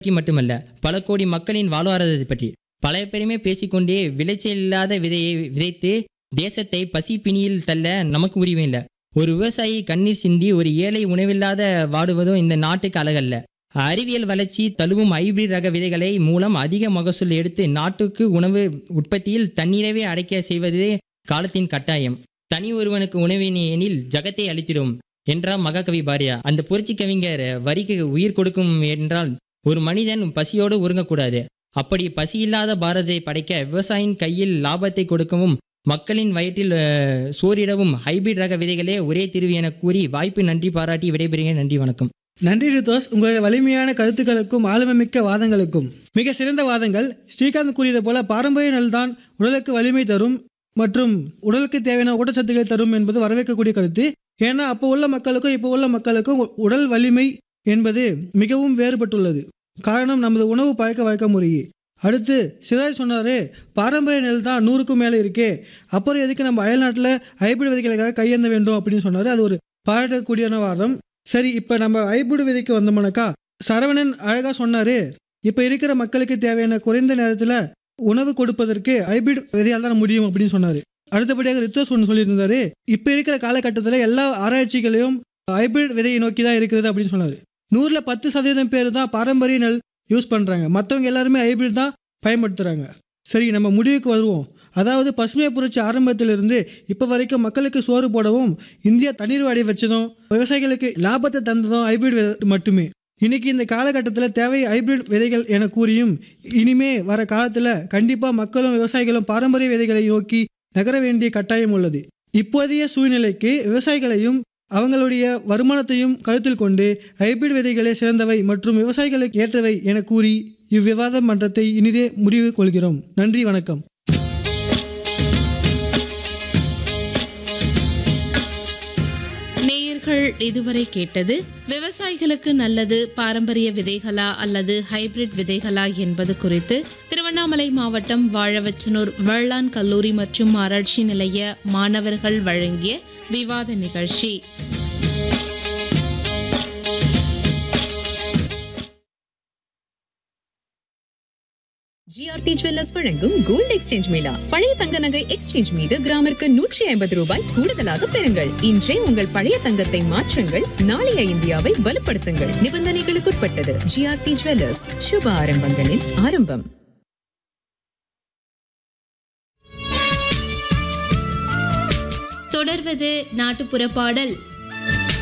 பற்றி மட்டுமல்ல பல கோடி மக்களின் வாழ்வாதாரத்தை பற்றி பல பேருமே பேசிக்கொண்டே விளைச்சல் இல்லாத விதையை விதைத்து தேசத்தை பசி பிணியில் தள்ள நமக்கு உரிமை இல்லை ஒரு விவசாயி கண்ணீர் சிந்தி ஒரு ஏழை உணவில்லாத வாடுவதும் இந்த நாட்டுக்கு அழகல்ல அறிவியல் வளர்ச்சி தழுவும் ஹைபிரிட் ரக விதைகளை மூலம் அதிக மகசூல் எடுத்து நாட்டுக்கு உணவு உற்பத்தியில் தண்ணீரவே அடைக்க செய்வதே காலத்தின் கட்டாயம் தனி ஒருவனுக்கு உணவினி எனில் ஜகத்தை அளித்திடும் என்றார் மகாகவி பாரதியா அந்த புரட்சி கவிஞர் வரிக்கு உயிர் கொடுக்கும் என்றால் ஒரு மனிதன் பசியோடு உறங்கக்கூடாது அப்படி பசி இல்லாத பாரதத்தை படைக்க விவசாயியின் கையில் லாபத்தை கொடுக்கவும் மக்களின் வயிற்றில் அஹ், சோறிடவும் ஹைபிரிட் ரக விதைகளே ஒரே தீர்வு என கூறி வாய்ப்பு நன்றி பாராட்டி விடைபெறுகிறேன் நன்றி வணக்கம் நன்றி ரிதோஸ் உங்களுடைய வலிமையான கருத்துக்களுக்கும் ஆளுமைமிக்க வாதங்களுக்கும் மிக சிறந்த வாதங்கள் ஸ்ரீகாந்த் கூறியது போல பாரம்பரிய நெல்தான் உடலுக்கு வலிமை தரும் மற்றும் உடலுக்கு தேவையான ஊட்டச்சத்துக்களை தரும் என்பது வரவேற்கக்கூடிய கருத்து ஏன்னா அப்போ உள்ள மக்களுக்கும் இப்போ உள்ள மக்களுக்கும் உ- உடல் வலிமை என்பது மிகவும் வேறுபட்டுள்ளது காரணம் நமது உணவு பழக்க வழக்க முறையே அடுத்து சிராஜ் சொன்னாரு பாரம்பரிய நெல் தான் நூறுக்கும் மேலே இருக்கே அப்புறம் எதுக்கு நம்ம அயல்நாட்டில் ஹைபிரிட் விதைகளுக்காக கையேந்த வேண்டும் அப்படின்னு சொன்னாரு அது ஒரு பாராட்டக்கூடியன வாதம் சரி இப்போ நம்ம ஹைபிரிட் விதைக்கு வந்தோம்னாக்கா சரவணன் அழகாக சொன்னார் இப்போ இருக்கிற மக்களுக்கு தேவையான குறைந்த நேரத்தில் உணவு கொடுப்பதற்கு ஹைபிரிட் விதையால் தான் முடியும் அப்படின்னு சொன்னார் அடுத்தபடியாக ரித்துவஸ் ஒன்று சொல்லியிருந்தாரு இப்போ இருக்கிற காலகட்டத்தில் எல்லா ஆராய்ச்சிகளையும் ஹைபிரிட் விதையை நோக்கி தான் இருக்கிறது அப்படின்னு சொன்னார் நூறில் பத்து சதவீதம் பேர் தான் பாரம்பரிய நெல் யூஸ் பண்ணுறாங்க மற்றவங்க எல்லாருமே ஹைபிரிட் தான் பயன்படுத்துகிறாங்க சரி நம்ம முடிவுக்கு வருவோம் அதாவது பசுமை புரட்சி ஆரம்பத்திலிருந்து இப்போ வரைக்கும் மக்களுக்கு சோறு போடவும் இந்தியா தண்ணீர் வாடி வச்சதும் விவசாயிகளுக்கு லாபத்தை தந்ததும் ஹைபிரிட் விதை மட்டுமே இன்னைக்கு இந்த காலகட்டத்தில் தேவை ஹைபிரிட் விதைகள் என கூறியும் இனிமே வர காலத்தில் கண்டிப்பாக மக்களும் விவசாயிகளும் பாரம்பரிய விதைகளை நோக்கி நகர வேண்டிய கட்டாயம் உள்ளது இப்போதைய சூழ்நிலைக்கு விவசாயிகளையும் அவங்களுடைய வருமானத்தையும் கருத்தில் கொண்டு ஹைபிரிட் விதைகளே சிறந்தவை மற்றும் விவசாயிகளுக்கு ஏற்றவை என கூறி இவ்விவாத மன்றத்தை இனிதே முடிவு கொள்கிறோம் நன்றி வணக்கம் நேயர்கள் இதுவரை கேட்டது விவசாயிகளுக்கு நல்லது பாரம்பரிய விதைகளா அல்லது ஹைபிரிட் விதைகளா என்பது குறித்து திருவண்ணாமலை மாவட்டம் வாழவச்சனூர் வேளாண் கல்லூரி மற்றும் ஆராய்ச்சி நிலைய மாணவர்கள் வழங்கிய விவாத நிகழ்ச்சி ஜிஆர்டி ஜுவல்லர்ஸ் வழங்கும் கோல்ட் எக்ஸ்சேஞ்ச் மேளா பழைய தங்க நகை எக்ஸ்சேஞ்ச் மீது கிராமிற்கு நூற்றி ஐம்பது ரூபாய் கூடுதலாக பெறுங்கள் இன்றே உங்கள் பழைய தங்கத்தை மாற்றுங்கள் நாளைய இந்தியாவை வலுப்படுத்துங்கள் நிபந்தனைகளுக்குட்பட்டது ஜிஆர்டி ஜுவல்லர்ஸ் சுப ஆரம்பங்களின் ஆரம்பம் தொடர்வது நாட்டுப்புற பாடல்